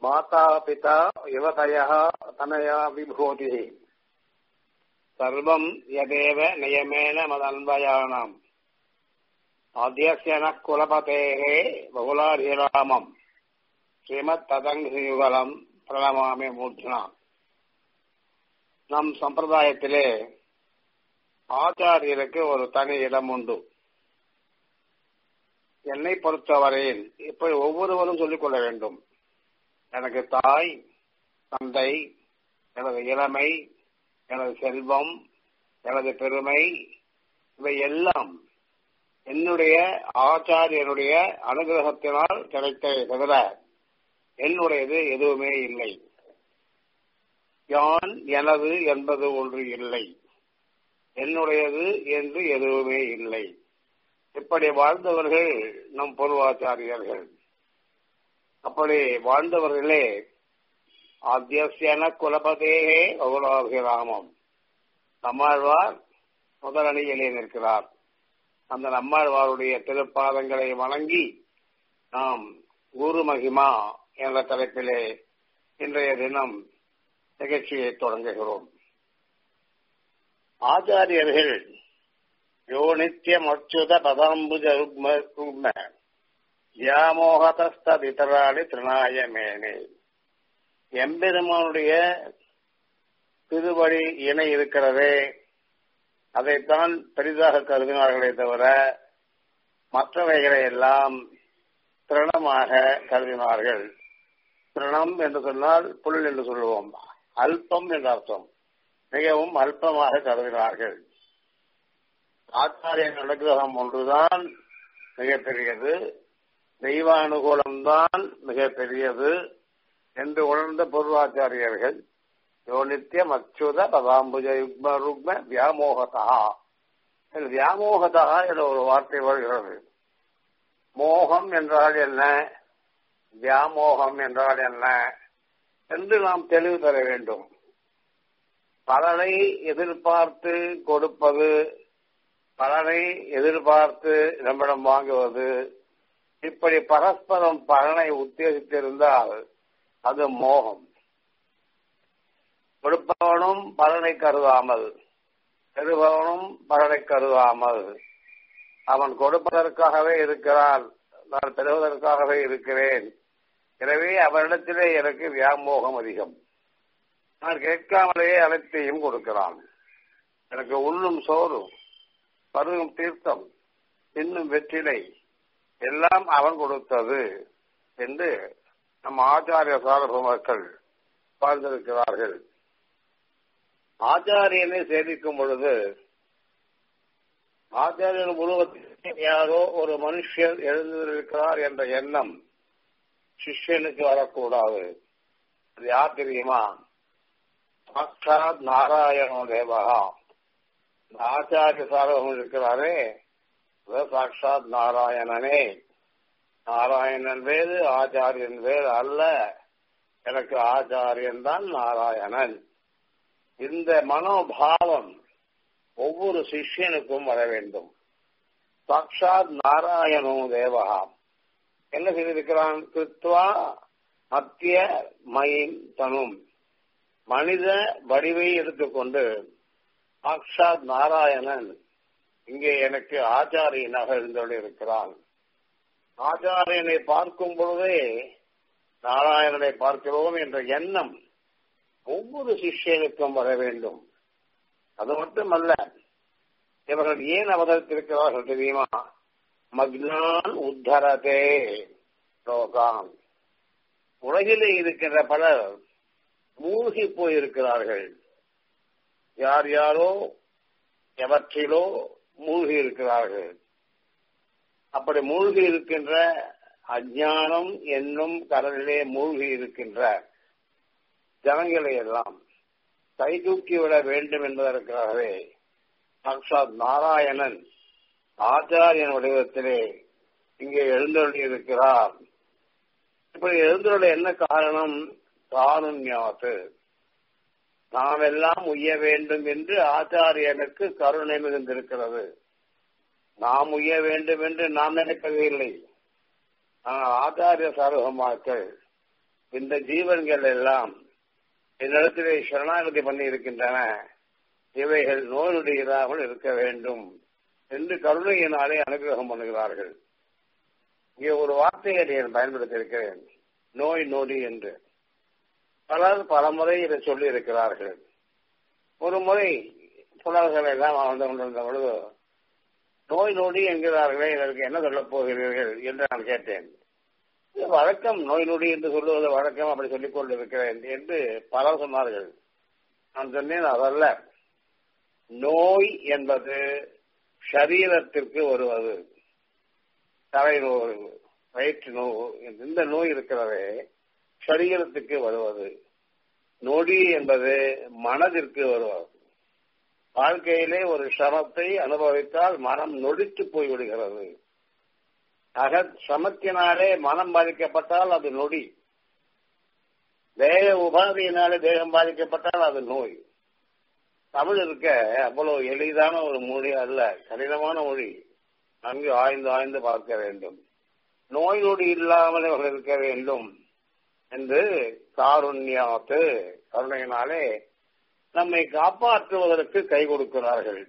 மாதா பிதா யுவதய தனயா விபூதி சர்வம் யதேவ நியமேன மதன்வயானாம் ஆத்தியசன குலபதேகே பகுலாதிராமம் ஸ்ரீமத் ததங்குயுகலம் பிரணமாமி மூர்த்தினா நம் சம்பிரதாயத்திலே ஆச்சாரியருக்கு ஒரு தனி இடம் உண்டு என்னை பொறுத்தவரையில் இப்படி ஒவ்வொருவரும் சொல்லிக் கொள்ள வேண்டும் எனக்கு தாய் தந்தை எனது இளமை எனது செல்வம் எனது பெருமை இவை எல்லாம் என்னுடைய ஆச்சாரியனுடைய அனுகிரகத்தினால் கிடைத்ததை தவிர என்னுடையது எதுவுமே இல்லை யான் எனது என்பது ஒன்று இல்லை என்னுடையது என்று எதுவுமே இல்லை இப்படி வாழ்ந்தவர்கள் நம் பூர்வாச்சாரியர்கள் அப்படி வாழ்ந்தவர்களே ஆத்தியசியன குலபதேகே பகுலாபிராமம் நம்மாழ்வார் முதலணியிலே நிற்கிறார் அந்த நம்மாழ்வாருடைய திருப்பாதங்களை வணங்கி நாம் குரு மகிமா என்ற தலைப்பிலே இன்றைய தினம் நிகழ்ச்சியை தொடங்குகிறோம் ஆச்சாரியர்கள் யோ நித்தியம் அச்சுத பதாம்புஜ ருக்ம வியாமோகதஸ்திதராளி திருநாய மேனே எம்பெருமானுடைய திருவடி இணை இருக்கிறதே அதைத்தான் பெரிதாக கருதினார்களே தவிர மற்றவைகளை எல்லாம் திருணமாக கருதினார்கள் திருணம் என்று சொன்னால் புல் என்று சொல்லுவோம் அல்பம் என்ற அர்த்தம் மிகவும் அல்பமாக கருதினார்கள் ஆச்சாரிய அனுகிரகம் ஒன்றுதான் மிகப்பெரியது தெய்வ அனுகூலம்தான் மிகப்பெரியது என்று உணர்ந்த பூர்வாச்சாரியர்கள் யோ நித்தியம் அச்சுத பதாம்புஜ யுக்ம ருக்ம வியாமோகதா வியாமோகதா என்ற ஒரு வார்த்தை வருகிறது மோகம் என்றால் என்ன வியாமோகம் என்றால் என்ன என்று நாம் தெளிவு தர வேண்டும் பலனை எதிர்பார்த்து கொடுப்பது பலனை எதிர்பார்த்து நம்மிடம் வாங்குவது இப்படி பரஸ்பரம் பலனை உத்தேசித்திருந்தால் அது மோகம் கொடுப்பவனும் பலனை கருதாமல் பெறுபவனும் பலனை கருதாமல் அவன் கொடுப்பதற்காகவே இருக்கிறான் நான் பெறுவதற்காகவே இருக்கிறேன் எனவே அவனிடத்திலே எனக்கு வியாமோகம் அதிகம் நான் கேட்காமலேயே அனைத்தையும் கொடுக்கிறான் எனக்கு உள்ளும் சோறு பருகும் தீர்த்தம் இன்னும் வெற்றிலை எல்லாம் அவன் கொடுத்தது என்று நம் ஆச்சாரிய சாரபமக்கள் வாழ்ந்திருக்கிறார்கள் ஆச்சாரியனை சேவிக்கும் பொழுது ஆச்சாரியன் உருவத்தில் யாரோ ஒரு மனுஷன் எழுந்திருக்கிறார் என்ற எண்ணம் சிஷ்யனுக்கு வரக்கூடாது அது யார் தெரியுமா சாட்சாத் நாராயணோ தேவகா இந்த ஆச்சாரிய சாரபம் இருக்கிறாரே சாட்சாத் நாராயணனே நாராயணன் வேறு ஆச்சாரியன் வேறு அல்ல எனக்கு ஆச்சாரியன் தான் நாராயணன் இந்த மனோபாவம் ஒவ்வொரு சிஷ்யனுக்கும் வர வேண்டும் சாட்சாத் நாராயணோ தேவகா என்ன செய்திருக்கிறான் கிருத்வா மத்திய மயின் தனும் மனித வடிவை எடுத்துக்கொண்டு சாட்சாத் நாராயணன் இங்கே எனக்கு ஆச்சாரியனாக இருந்திருக்கிறான் ஆச்சாரியனை பார்க்கும் பொழுதே நாராயணனை பார்க்கிறோம் என்ற எண்ணம் ஒவ்வொரு சிஷ்யனுக்கும் வர வேண்டும் அது மட்டுமல்ல இவர்கள் ஏன் அவதரித்திருக்கிறார்கள் தெரியுமா மக்னான் உத்தரதே லோகான் உலகிலே இருக்கின்ற பலர் மூழ்கி போயிருக்கிறார்கள் யார் யாரோ எவற்றிலோ மூழ்கி இருக்கிறார்கள் அப்படி மூழ்கி இருக்கின்ற அஜானம் என்னும் கடலிலே மூழ்கி இருக்கின்ற ஜனங்களை எல்லாம் கைதூக்கிவிட வேண்டும் என்பதற்காகவே சாட்சாத் நாராயணன் ஆச்சாரியன் வடிவத்திலே இங்கே எழுந்தருளி இருக்கிறார் இப்படி எழுந்தருள என்ன காரணம் காருண்யாத்து நாம் எல்லாம் உய்ய வேண்டும் என்று ஆச்சாரியனுக்கு கருணை மிகுந்திருக்கிறது நாம் உய்ய வேண்டும் என்று நாம் நினைப்பதே இல்லை ஆனால் ஆச்சாரிய சர்வமாக்கள் இந்த ஜீவன்கள் எல்லாம் என்னிடத்திலே சரணாகதி பண்ணி இருக்கின்றன இவைகள் நோயுடையதாமல் இருக்க வேண்டும் என்று கருணையினாலே அனுகிரகம் பண்ணுகிறார்கள் இங்கே ஒரு வார்த்தையை நான் பயன்படுத்தி இருக்கிறேன் நோய் நொடி என்று பலர் பல முறை இதை சொல்லி இருக்கிறார்கள் ஒரு முறை புலவர்கள் எல்லாம் வாழ்ந்து கொண்டிருந்த பொழுது நோய் நொடி என்கிறார்களே இதற்கு என்ன சொல்லப் போகிறீர்கள் என்று நான் கேட்டேன் வழக்கம் நோய் நொடி என்று சொல்லுவது வழக்கம் அப்படி சொல்லிக் கொண்டிருக்கிறேன் என்று பலர் சொன்னார்கள் நான் சொன்னேன் அதல்ல நோய் என்பது சரீரத்திற்கு வருவது தலை நோய் வயிற்று நோய் இந்த நோய் இருக்கிறதே சரீரத்துக்கு வருவது நொடி என்பது மனதிற்கு வருவது வாழ்க்கையிலே ஒரு சிரமத்தை அனுபவித்தால் மனம் நொடித்து போய்விடுகிறது அக சமத்தினாலே மனம் பாதிக்கப்பட்டால் அது நொடி தேக உபாதியினாலே தேகம் பாதிக்கப்பட்டால் அது நோய் தமிழ் இருக்க அவ்வளவு எளிதான ஒரு மொழி அல்ல கடினமான மொழி நன்கு ஆய்ந்து ஆய்ந்து பார்க்க வேண்டும் நோய் நொடி இல்லாமல் அவர்கள் இருக்க வேண்டும் என்று காருண்யாத்து கருணையினாலே நம்மை காப்பாற்றுவதற்கு கை கொடுக்கிறார்கள்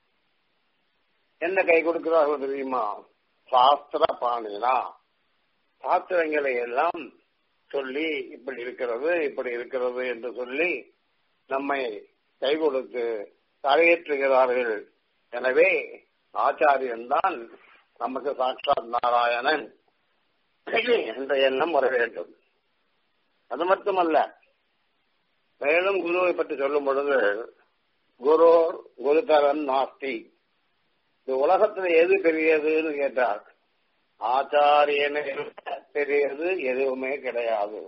என்ன கை கொடுக்கிறார்கள் தெரியுமா சாஸ்திர பாணினா சாஸ்திரங்களை எல்லாம் சொல்லி இப்படி இருக்கிறது இப்படி இருக்கிறது என்று சொல்லி நம்மை கை கொடுத்து தலையேற்றுகிறார்கள் எனவே ஆச்சாரியன் தான் நமக்கு சாட்சாத் நாராயணன் என்ற எண்ணம் வர வேண்டும் அது மட்டுமல்ல மேலும் குருவை பற்றி சொல்லும் பொழுது குரு குருதரன் நாஸ்தி இந்த உலகத்துல எது பெரியதுன்னு கேட்டார் ஆச்சாரியனை பெரியது எதுவுமே கிடையாது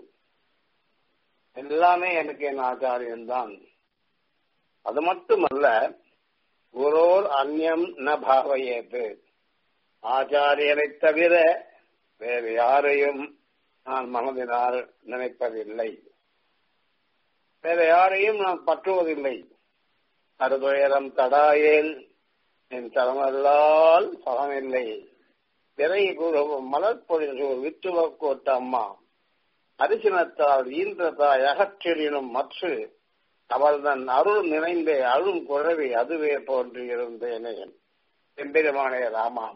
எல்லாமே எனக்கு என் ஆச்சாரியன் தான் அது மட்டுமல்ல குரோர் அந்யம் ந பாவையேது ஆச்சாரியனை தவிர வேறு யாரையும் நான் மனதினால் நினைப்பதில்லை வேற யாரையும் நான் பற்றுவதில்லை அறுதுயரம் தடாயேல் என் தரமல்லால் பலனில்லை திரை மலர்பொழில் வித்துவ கோட்ட அம்மா அரிசினத்தால் ஈன்றதாய் அகற்றினும் மற்ற அவள் தன் அருள் நிறைந்தே அழும் குழவி அதுவே போன்று இருந்தேனே எம்பெருமானே ராமாம்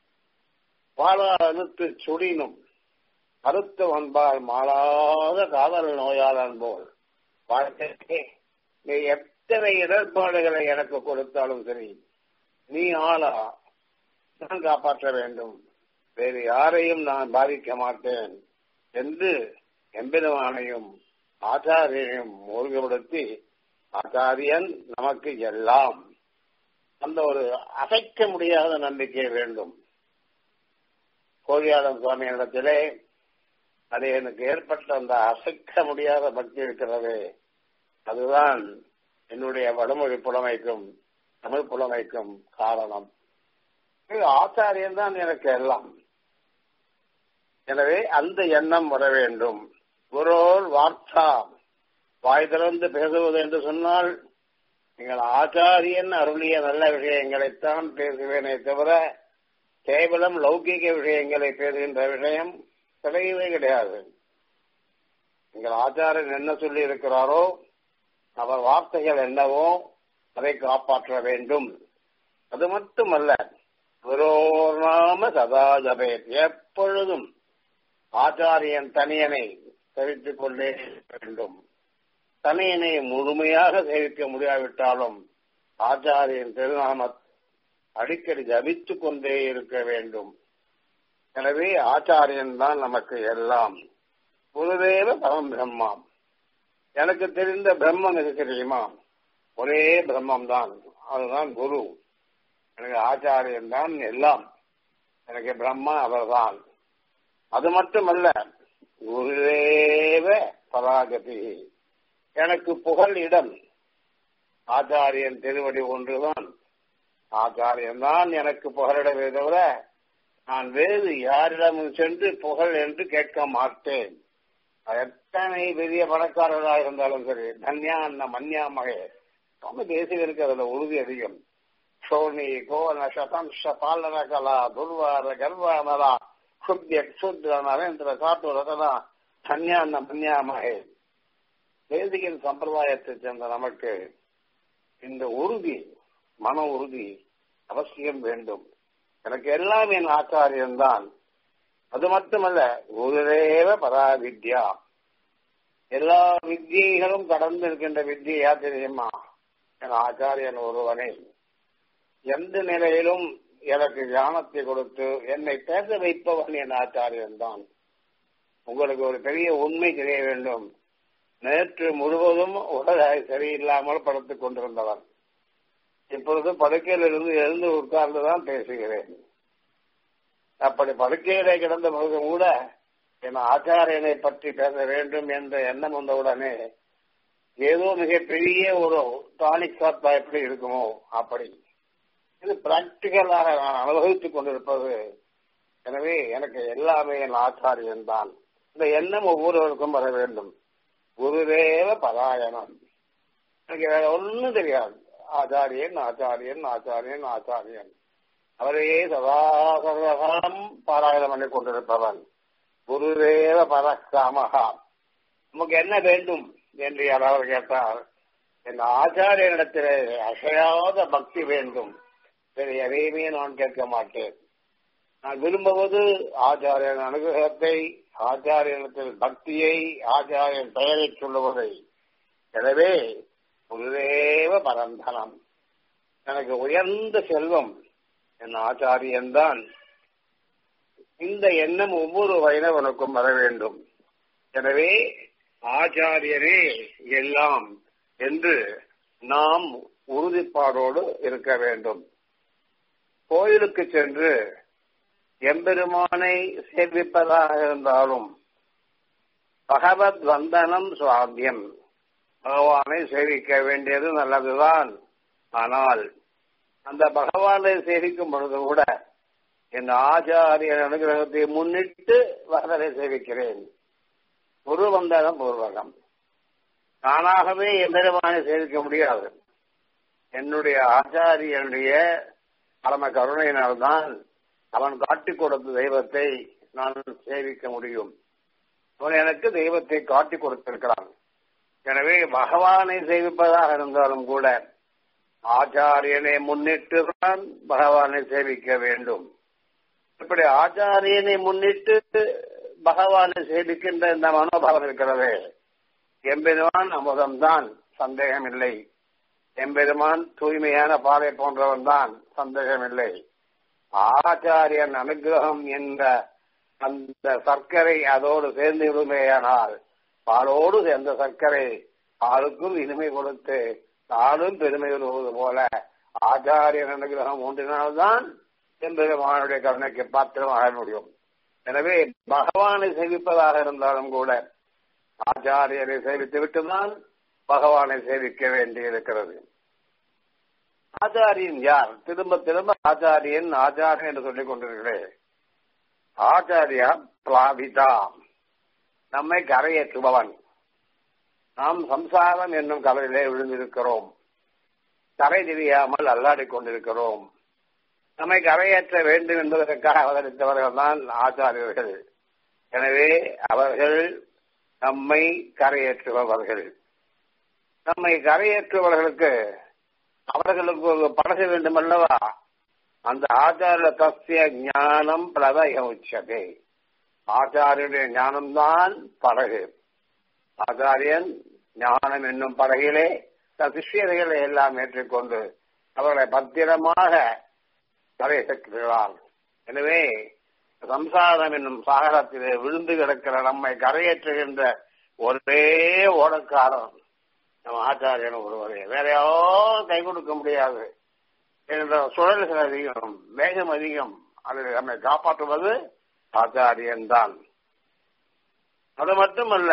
பாலால் அழுத்து சுடினும் அறுத்து வந்தால் மாளாத காதல் நோயாளன் போல் வாழ்க்கைக்கு நீ எத்தனை இடர்பாடுகளை எனக்கு கொடுத்தாலும் சரி நீ ஆளா நான் காப்பாற்ற வேண்டும் வேறு யாரையும் நான் பாதிக்க மாட்டேன் என்று எம்பெருமானையும் ஆச்சாரியனையும் மூழ்கப்படுத்தி ஆச்சாரியன் நமக்கு எல்லாம் அந்த ஒரு அசைக்க முடியாத நம்பிக்கை வேண்டும் கோழியாளன் சுவாமி இடத்திலே அது எனக்கு ஏற்பட்ட அந்த அசைக்க முடியாத பக்தி இருக்கிறது அதுதான் என்னுடைய வடமொழி புலமைக்கும் தமிழ் புலமைக்கும் காரணம் ஆச்சாரியன் தான் எனக்கு எல்லாம் எனவே அந்த எண்ணம் வர வேண்டும் குரோர் வார்த்தா வாய் திறந்து பேசுவது என்று சொன்னால் நீங்கள் ஆச்சாரியன் அருளிய நல்ல விஷயங்களைத்தான் பேசுவேனே தவிர கேவலம் லௌகிக விஷயங்களை பேசுகின்ற விஷயம் கிடையவே கிடையாது எங்கள் ஆச்சாரியன் என்ன சொல்லி இருக்கிறாரோ அவர் வார்த்தைகள் என்னவோ அதை காப்பாற்ற வேண்டும் அது மட்டுமல்ல குரோநாம சதா ஜபேத் எப்பொழுதும் ஆச்சாரியன் தனியனை தெரிவித்துக் கொண்டே வேண்டும் தனியனை முழுமையாக சேவிக்க முடியாவிட்டாலும் ஆச்சாரியன் திருநாம அடிக்கடி ஜபித்துக் கொண்டே இருக்க வேண்டும் எனவே ஆச்சாரியன் தான் நமக்கு எல்லாம் குருதேவ பரம் பிரம்மாம் எனக்கு தெரிந்த பிரம்மம் எது தெரியுமா ஒரே பிரம்மம் தான் அதுதான் குரு எனக்கு ஆச்சாரியன் தான் எல்லாம் எனக்கு பிரம்மா அவர்தான் அது மட்டுமல்ல குருதேவ பராகதி எனக்கு புகழ் இடம் ஆச்சாரியன் திருவடி ஒன்றுதான் ஆச்சாரியன் தான் எனக்கு புகழிடமே தவிர நான் வேறு யாரிடமும் சென்று புகழ் என்று கேட்க மாட்டேன் எத்தனை பெரிய பணக்காரராக இருந்தாலும் சரி தன்யா அண்ண மன்யா மகே சுவாமி தேசிகருக்கு அதுல உறுதி அதிகம் சோனி கோவன சதம்ஷ பாலன கலா துர்வார கர்வானலா ಕ್ಷುದ್ಯ ಕ್ಷುದ್ರ ನರೇಂದ್ರ ಸಾತು ರತನ கன்யாந்த மன்யாமகே வேதிகன் சம்பிரதாயத்தை சேர்ந்த நமக்கு இந்த உறுதி மன உறுதி அவசியம் வேண்டும் எனக்கு எல்லாம் என் ஆச்சாரியன்தான் அது மட்டுமல்ல குருதேவ பராவித்யா எல்லா வித்தியைகளும் கடந்து இருக்கின்ற வித்தியா தெரியுமா என் ஆச்சாரியன் ஒருவனே எந்த நிலையிலும் எனக்கு ஞானத்தை கொடுத்து என்னை பேச வைப்பவன் என் ஆச்சாரியன் தான் உங்களுக்கு ஒரு பெரிய உண்மை தெரிய வேண்டும் நேற்று முழுவதும் உடல் சரியில்லாமல் படுத்துக் கொண்டிருந்தவன் இப்பொழுது படுக்கையில் இருந்து எழுந்து உட்கார்ந்துதான் பேசுகிறேன் அப்படி படுக்கையிலே கிடந்த பொழுது கூட என் ஆச்சாரியனை பற்றி பேச வேண்டும் என்ற எண்ணம் வந்தவுடனே ஏதோ மிகப்பெரிய ஒரு டானிக் சாத்தா எப்படி இருக்குமோ அப்படி இது பிராக்டிக்கலாக நான் அனுபவித்துக் கொண்டிருப்பது எனவே எனக்கு எல்லாமே என் ஆச்சாரியன் தான் இந்த எண்ணம் ஒவ்வொருவருக்கும் வர வேண்டும் குருதேவ பராயணம் எனக்கு வேற ஒன்றும் தெரியாது ஆச்சாரியன் ஆச்சாரியன் ஆச்சாரியன் ஆச்சாரியன் அவரையே சதாசரம் பாராயணம் பண்ணி கொண்டிருப்பவன் குருதேவ பரக்காமகா நமக்கு என்ன வேண்டும் என்று யாராவது கேட்டால் என் ஆச்சாரியனிடத்திலே அசையாத பக்தி வேண்டும் வேறு எதையுமே நான் கேட்க மாட்டேன் நான் விரும்புவது ஆச்சாரியன் அனுகிரகத்தை ஆச்சாரியனத்தில் பக்தியை ஆச்சாரியன் பெயரை சொல்லுவதை எனவே குருதேவ பரந்தனம் எனக்கு உயர்ந்த செல்வம் என் ஆச்சாரியன் தான் இந்த எண்ணம் ஒவ்வொரு வைணவனுக்கும் வர வேண்டும் எனவே ஆச்சாரியரே எல்லாம் என்று நாம் உறுதிப்பாடோடு இருக்க வேண்டும் கோயிலுக்கு சென்று எம்பெருமானை சேவிப்பதாக இருந்தாலும் பகவத் வந்தனம் சுவாத்தியம் பகவானை சேவிக்க வேண்டியது நல்லதுதான் ஆனால் அந்த பகவானை சேவிக்கும் பொழுது கூட என் ஆச்சாரியன் அனுகிரகத்தை முன்னிட்டு பகவனை சேவிக்கிறேன் குரு வந்தனம் பூர்வகம் தானாகவே எம்பெருமானை சேவிக்க முடியாது என்னுடைய ஆச்சாரியனுடைய பரம கருணையினால்தான் அவன் காட்டிக் கொடுத்த தெய்வத்தை நான் சேவிக்க முடியும் அவன் எனக்கு தெய்வத்தை காட்டிக் கொடுத்திருக்கிறான் எனவே பகவானை சேவிப்பதாக இருந்தாலும் கூட ஆச்சாரியனை முன்னிட்டு தான் பகவானை சேவிக்க வேண்டும் இப்படி ஆச்சாரியனை முன்னிட்டு பகவானை சேவிக்கின்ற இந்த மனோபாவம் இருக்கிறது எம்பெருமான் அமுதம்தான் சந்தேகம் இல்லை எம்பெருமான் தூய்மையான பாலை போன்றவன் தான் சந்தேகம் இல்லை ஆச்சாரியன் அனுகிரகம் என்ற அந்த சர்க்கரை அதோடு சேர்ந்து விடுமேயானால் பாலோடு சேர்ந்த சர்க்கரை பாலுக்கும் இனிமை கொடுத்து தானும் பெருமை வருவது போல ஆச்சாரியன் அனுகிரகம் ஒன்றினால்தான் எம்பெருமானுடைய கருணைக்கு பாத்திரமாக முடியும் எனவே பகவானை சேவிப்பதாக இருந்தாலும் கூட ஆச்சாரியரை சேவித்து விட்டுதான் பகவானை சேவிக்க வேண்டியிருக்கிறது ஆச்சாரியன் யார் திரும்ப திரும்ப ஆச்சாரியன் ஆச்சாரியன் என்று சொல்லிக் கொண்டிருக்கிறேன் ஆச்சாரியா பிளாவிதா நம்மை கரையேற்றுபவன் நாம் சம்சாரம் என்னும் கரையிலே விழுந்திருக்கிறோம் கரை தெரியாமல் அல்லாடிக் கொண்டிருக்கிறோம் நம்மை கரையேற்ற வேண்டும் என்பதற்காக அவதரித்தவர்கள் தான் ஆச்சாரியர்கள் எனவே அவர்கள் நம்மை கரையேற்றுபவர்கள் நம்மை கரையேற்றுபவர்களுக்கு அவர்களுக்கு ஒரு படகு வேண்டும் அல்லவா அந்த ஆச்சாரிய தஸ்ய ஞானம் பிரதய உச்சதே ஆச்சாரியனுடைய ஞானம்தான் படகு ஆச்சாரியன் ஞானம் என்னும் படகிலே தன் சிஷியர்களை எல்லாம் ஏற்றுக்கொண்டு அவர்களை பத்திரமாக கரை சேர்க்கிறார் எனவே சம்சாரம் என்னும் சாகரத்திலே விழுந்து கிடக்கிற நம்மை கரையேற்றுகின்ற ஒரே ஓடக்காரன் நம்ம ஆச்சாரியன் ஒருவரே வேற யாரும் கை கொடுக்க முடியாது என்ற சுழல்கள் அதிகம் வேகம் அதிகம் அது நம்மை காப்பாற்றுவது ஆச்சாரியன் தான் அது மட்டுமல்ல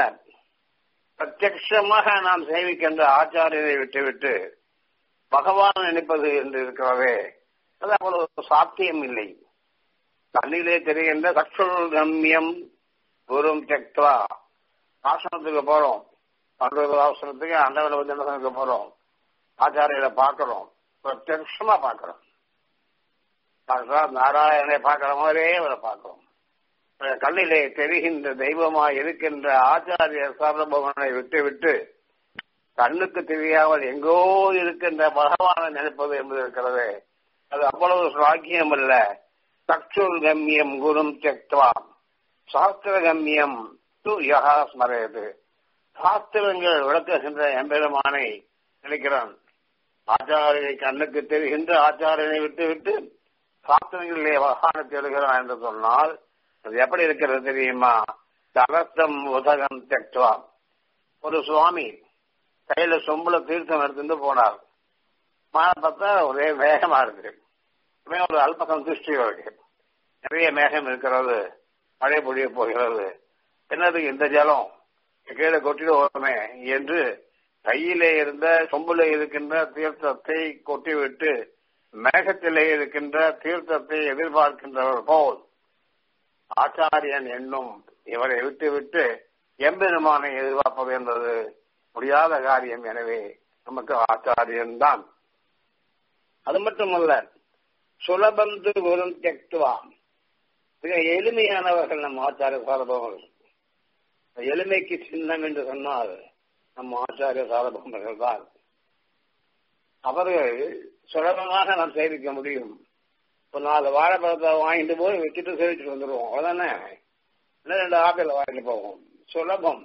பிரத்யமாக நாம் சேவிக்கின்ற ஆச்சாரியரை விட்டுவிட்டு பகவான் நினைப்பது என்று இருக்கிறதே அது அவ்வளவு சாத்தியம் இல்லை தண்ணிலே தெரிகின்ற சக்ஷுல் கம்யம் குரும் தெக்வா ஆசிரமத்துக்கு போறோம் பண்றது அவசரத்துக்கு அண்டவனை வந்து என்ன போறோம் ஆச்சாரியரை பார்க்கிறோம் பிரத்யமா பார்க்கிறோம் நாராயணனை பார்க்கிற மாதிரியே அவரை பார்க்கிறோம் கண்ணிலே தெரிகின்ற தெய்வமாய் இருக்கின்ற ஆச்சாரிய சார்பவனை விட்டுவிட்டு கண்ணுக்கு தெரியாமல் எங்கோ இருக்கின்ற பகவானை நினைப்பது என்பது இருக்கிறது அது அவ்வளவு சாக்கியம் அல்ல சக்ஷுர் கம்யம் குரும் தெக்வா சாஸ்திர கம்யம் து யகா ஸ்மரேது சாஸ்திரங்கள் விளக்குகின்ற எம்பெருமானை நினைக்கிறான் ஆச்சாரியனை கண்ணுக்கு தெரிகின்ற ஆச்சாரியனை விட்டுவிட்டு சாஸ்திரங்களிலே வகான தேடுகிறான் என்று சொன்னால் அது எப்படி இருக்கிறது தெரியுமா தலத்தம் உதகம் தெக்வா ஒரு சுவாமி கையில சொம்புல தீர்த்தம் எடுத்துட்டு போனார் பார்த்தா ஒரே வேகமா இருக்கு ஒரு அல்ப சந்துஷ்டியோ இருக்கு நிறைய மேகம் இருக்கிறது மழை பொழிய போகிறது என்னது இந்த ஜலம் கீழே கொட்டிட்டு ஓரமே என்று கையிலே இருந்த சொம்புல இருக்கின்ற தீர்த்தத்தை கொட்டிவிட்டு மேகத்திலே இருக்கின்ற தீர்த்தத்தை எதிர்பார்க்கின்றவர் போல் ஆச்சாரியன் என்னும் இவரை விட்டு விட்டு எம்பெருமானை எதிர்பார்ப்பது என்பது முடியாத காரியம் எனவே நமக்கு ஆச்சாரியன் தான் அது மட்டுமல்ல சுலபந்து குரும் தெக்துவா மிக எளிமையானவர்கள் நம் ஆச்சாரிய சாரபவர்கள் எளிமைக்கு சின்னம் என்று சொன்னால் நம் ஆச்சாரிய சாரபவர்கள் தான் அவர்கள் சுலபமாக நாம் சேவிக்க முடியும் ஒரு நாலு வாழைப்பழத்தை வாங்கிட்டு போய் வச்சுட்டு சேவிச்சுட்டு வந்துடுவோம் அவ்வளவுதானே இல்லை ரெண்டு ஆப்பிள் வாங்கிட்டு போவோம் சுலபம்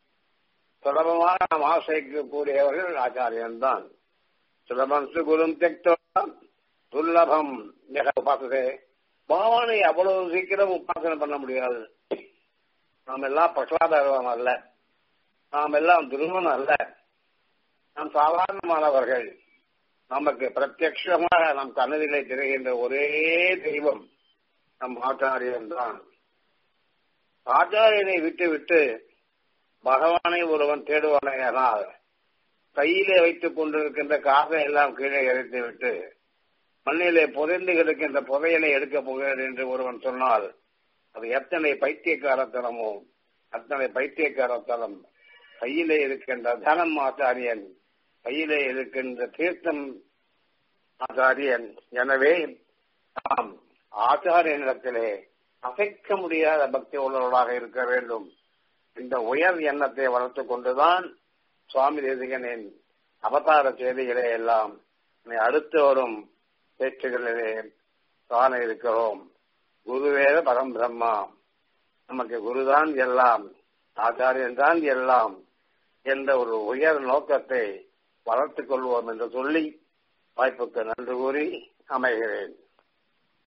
சுலபமாக நாம் ஆசைக்கக்கூடியவர்கள் ஆச்சாரியன் தான் சுலபம் சுகுரும் தெக்தோம் துர்லபம் மிக உபாசதே பகவானை அவ்வளவு சீக்கிரம் உபாசனை பண்ண முடியாது நாம் எல்லாம் பக்லாதாரம் அல்ல நாம் எல்லாம் துருவன் அல்ல நாம் சாதாரணமானவர்கள் நமக்கு பிரத்யமாக நம் கண்ணதிலே திரைகின்ற ஒரே தெய்வம் நம் ஆச்சாரியன் தான் ஆச்சாரியனை விட்டு விட்டு பகவானை ஒருவன் தேடுவானால் கையிலே வைத்துக் கொண்டிருக்கின்ற காசை எல்லாம் கீழே இறைத்து விட்டு மண்ணிலே புதைந்து கிடக்கின்ற புதையலை எடுக்கப் போகிறேன் என்று ஒருவன் சொன்னால் அது எத்தனை பைத்தியக்காரத்தனமோ அத்தனை பைத்தியக்காரத்தனம் கையிலே இருக்கின்ற தனம் ஆச்சாரியன் கையிலே இருக்கின்ற தீர்த்தம் ஆச்சாரியன் எனவே நாம் ஆச்சாரியனிடத்திலே அசைக்க முடியாத பக்தி உள்ளவர்களாக இருக்க வேண்டும் இந்த உயர் எண்ணத்தை வளர்த்துக் கொண்டுதான் சுவாமி தேசிகனின் அவதார செய்திகளே எல்லாம் அடுத்து வரும் பேச்சுகளிலே காண இருக்கிறோம் குருவேத பரம் பிரம்மா நமக்கு குருதான் எல்லாம் ஆச்சாரியன் தான் எல்லாம் என்ற ஒரு உயர் நோக்கத்தை வளர்த்துக் கொள்வோம் என்று சொல்லி வாய்ப்புக்கு நன்றி கூறி அமைகிறேன்